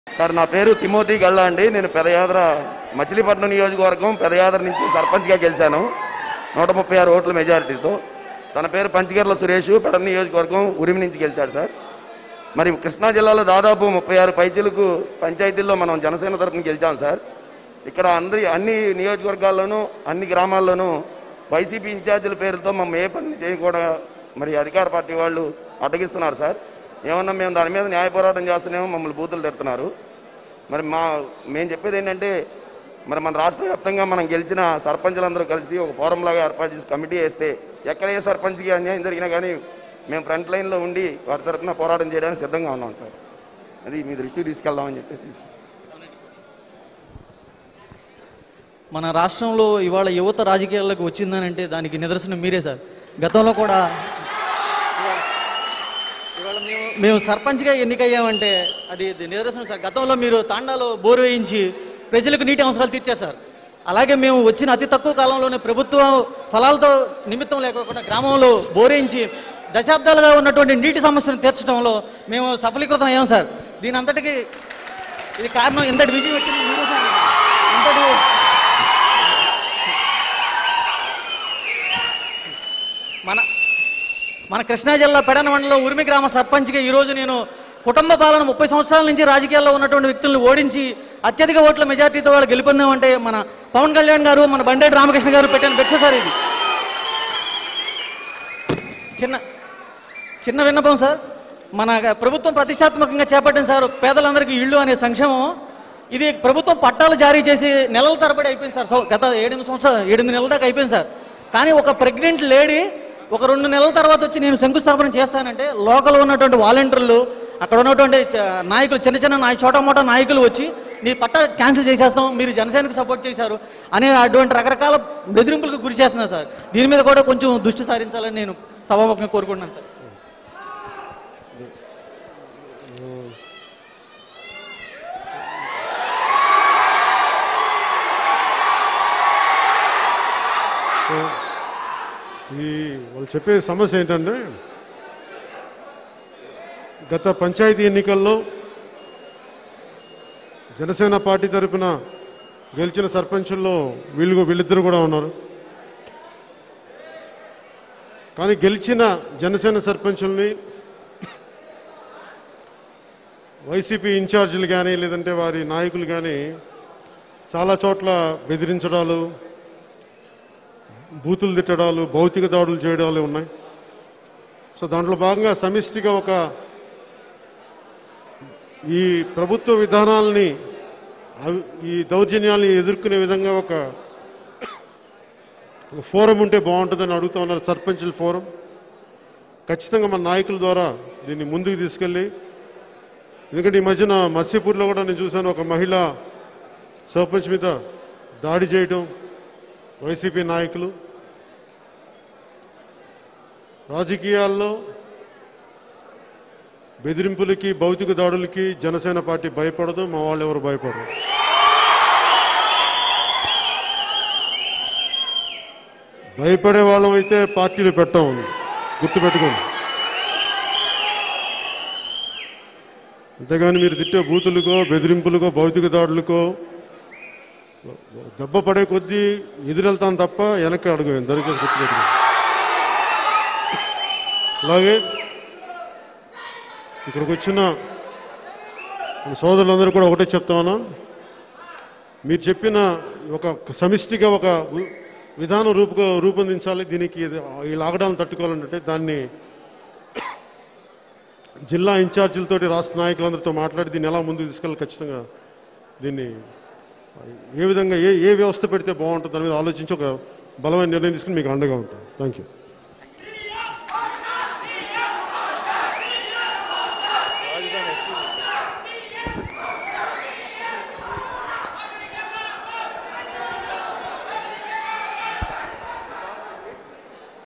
sir నా పేరు Timothy Galla అండి నేను పెదయాద్ర మచిలీపట్నం నియోజకవర్గం పెదయాద్ర నుంచి సర్పంచ్గా గెలిచాను నూట ముప్పై ఆరు ఓట్ల మెజారిటీతో తన పేరు పంచగిర్ల సురేష్ పెడ నియోజకవర్గం ఉరిమి నుంచి గెలిచాడు సార్ మరి కృష్ణా జిల్లాలో దాదాపు ముప్పై ఆరు పైచీలకు పంచాయతీల్లో మనం జనసేన తరఫున గెలిచాం సార్ ఇక్కడ అందరి అన్ని నియోజకవర్గాల్లోనూ అన్ని గ్రామాల్లోనూ వైసీపీ ఇన్ఛార్జీల పేరుతో మమ్మల్ని ఏ పని చేయకుండా మరి అధికార పార్టీ వాళ్ళు అడ్డగిస్తున్నారు సార్ ఏమన్నా మేము దాని మీద న్యాయ పోరాటం చేస్తున్నామో మమ్మల్ని బూతులు తిడుతున్నారు మరి మా మేము చెప్పేది ఏంటంటే మరి మన రాష్ట్ర వ్యాప్తంగా మనం గెలిచిన సర్పంచులందరూ కలిసి ఒక ఫోరం లాగా ఏర్పాటు చేసి కమిటీ వేస్తే ఎక్కడ ఏ సర్పంచ్కి అన్యాయం జరిగినా కానీ మేము ఫ్రంట్ లైన్లో ఉండి వారి తరఫున పోరాటం చేయడానికి సిద్ధంగా ఉన్నాం సార్ అది మీ దృష్టికి తీసుకెళ్దామని చెప్పేసి మన రాష్ట్రంలో ఇవాళ యువత రాజకీయాల్లోకి వచ్చిందని అంటే దానికి నిదర్శనం మీరే సార్ గతంలో కూడా ఇవాళ మేము మేము సర్పంచ్గా ఎన్నికయ్యామంటే అది ఇది నిదర్శనం సార్ గతంలో మీరు తాండాలో బోరు వేయించి ప్రజలకు నీటి అవసరాలు తీర్చారు సార్ అలాగే మేము వచ్చిన అతి తక్కువ కాలంలోనే ప్రభుత్వం ఫలాలతో నిమిత్తం లేకుండా గ్రామంలో బోరేయించి దశాబ్దాలుగా ఉన్నటువంటి నీటి సమస్యను తీర్చడంలో మేము సఫలీకృతం అయ్యాం సార్ దీని అంతటికి ఇది కారణం ఇంతటి విజయం వచ్చింది మీరే సార్ ఇంతటి మన మన కృష్ణా జిల్లా పెడన మండలంలో ఉరిమి గ్రామ సర్పంచ్గా ఈరోజు నేను కుటుంబ పాలన ముప్పై సంవత్సరాల నుంచి రాజకీయాల్లో ఉన్నటువంటి వ్యక్తులను ఓడించి అత్యధిక ఓట్ల మెజార్టీతో వాళ్ళు గెలుపొందామంటే మన పవన్ కళ్యాణ్ గారు మన బండేటి రామకృష్ణ గారు పెట్టిన భిక్ష సార్ ఇది చిన్న చిన్న విన్నపం సార్ మన ప్రభుత్వం ప్రతిష్టాత్మకంగా చేపట్టింది సార్ పేదలందరికీ ఇళ్ళు అనే సంక్షేమం ఇది ప్రభుత్వం పట్టాలు జారీ చేసి నెలల తరబడి అయిపోయింది సార్ సో గత ఏడెనిమిది సంవత్సరాలు ఏడెనిమిది నెలల దాకా అయిపోయింది సార్ కానీ ఒక ప్రెగ్నెంట్ లేడీ ఒక రెండు నెలల తర్వాత వచ్చి నేను శంకుస్థాపన చేస్తానంటే లోకల్ ఉన్నటువంటి వాలంటీర్లు అక్కడ ఉన్నటువంటి చ- నాయకులు చిన్న చిన్న నాయ చోట మోటా నాయకులు వచ్చి నీ పట్ట క్యాన్సిల్ చేసేస్తాం మీరు జనసేనకు సపోర్ట్ చేశారు అనే అటువంటి రకరకాల బెదిరింపులకు గురి చేస్తున్నారు సార్ దీని మీద కూడా కొంచెం దృష్టి సారించాలని నేను సభాముఖంగా కోరుకుంటున్నాను సార్ ఈ వాళ్ళు చెప్పే సమస్య ఏంటంటే గత పంచాయతీ ఎన్నికల్లో జనసేన పార్టీ తరపున గెలిచిన సర్పంచుల్లో వీళ్ళు వీళ్ళిద్దరు కూడా ఉన్నారు కానీ గెలిచిన జనసేన సర్పంచుల్ని వైసీపీ ఇన్ఛార్జీలు కానీ లేదంటే వారి నాయకులు కానీ చాలా చోట్ల బెదిరించడాలు బూతులు తిట్టడాలు భౌతిక దాడులు చేయడాలు ఉన్నాయి సో దాంట్లో భాగంగా సమిష్టిగా ఒక ఈ ప్రభుత్వ విధానాలని అవి- ఈ దౌర్జన్యాల్ని ఎదుర్కొనే విధంగా ఒక ఒక ఫోరం ఉంటే బాగుంటుందని అడుగుతా ఉన్నారు సర్పంచుల ఫోరం ఖచ్చితంగా మన నాయకుల ద్వారా దీన్ని ముందుకు తీసుకెళ్ళి ఎందుకంటే ఈ మధ్యన మత్స్యపూర్లో కూడా నేను చూశాను ఒక మహిళ సర్పంచ్ మీద దాడి చేయటం వైసీపీ నాయకులు రాజకీయాల్లో బెదిరింపులకి భౌతిక దాడులకి జనసేన పార్టీ భయపడదు మా వాళ్ళు ఎవరు భయపడరు భయపడే వాళ్ళం అయితే పార్టీలు పెట్టాం గుర్తుపెట్టుకోండి అంతేగాని మీరు తిట్టే బూతులకో బెదిరింపులకో భౌతిక దాడులకో దెబ్బ పడే కొద్దీ ఎదురెళ్తాం తప్ప వెనక్కి అడుగు దొరికే గుర్తుపెట్టుకో అలాగే ఇక్కడికి వచ్చిన మన సోదరులందరూ కూడా ఒకటే చెప్తామన్నా మీరు చెప్పిన ఒక సమిష్టిగా ఒక వి- విధానం రూపు రూపొందించాలి దీనికి ఇది- ఈ లాక్డౌన్ తట్టుకోవాలంటే దాన్ని జిల్లా ఇన్ఛార్జీలతోటి రాష్ట్ర నాయకులందరితో మాట్లాడి దీన్ని ఎలా ముందుకు తీసుకెళ్ళి ఖచ్చితంగా దీన్ని ఏ విధంగా ఏ ఏ వ్యవస్థ పెడితే బాగుంటుంది దాని మీద ఆలోచించి ఒక బలమైన నిర్ణయం తీసుకుని మీకు అండగా ఉంటాం థ్యాంక్ యూ